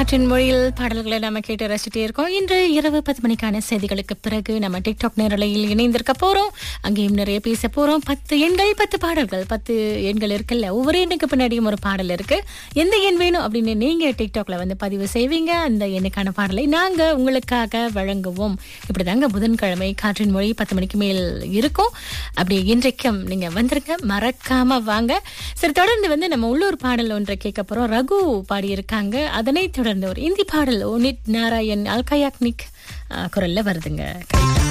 காற்றின் மொழியில் பாடல்களை நம்ம கேட்டு ரசிச்சுட்டே இருக்கோம் இன்று இரவு பத்து மணிக்கான செய்திகளுக்கு பிறகு நம்ம டிக்டாக் நேரலையில் இணைந்திருக்க போறோம் அங்கேயும் நிறைய பேச போறோம் பத்து எண்கள் பத்து பாடல்கள் பத்து எண்கள் இருக்குல்ல ஒவ்வொரு எண்ணுக்கு பின்னாடியும் ஒரு பாடல் இருக்கு எந்த எண் வேணும் அப்படின்னு நீங்க டிக்டாக்ல வந்து பதிவு செய்வீங்க அந்த எண்ணுக்கான பாடலை நாங்க உங்களுக்காக வழங்குவோம் இப்படிதாங்க புதன்கிழமை காற்றின் மொழி பத்து மணிக்கு மேல் இருக்கும் அப்படி இன்றைக்கும் நீங்க வந்துருங்க மறக்காம வாங்க சரி தொடர்ந்து வந்து நம்ம உள்ளூர் பாடல் ஒன்றை கேட்க போறோம் ரகு பாடியிருக்காங்க அதனைத் தொடர்ந்து ஒரு இந்தி பாடல் ஒனித் நாராயண் அல்கயாக்னிக் குரல்ல வருதுங்க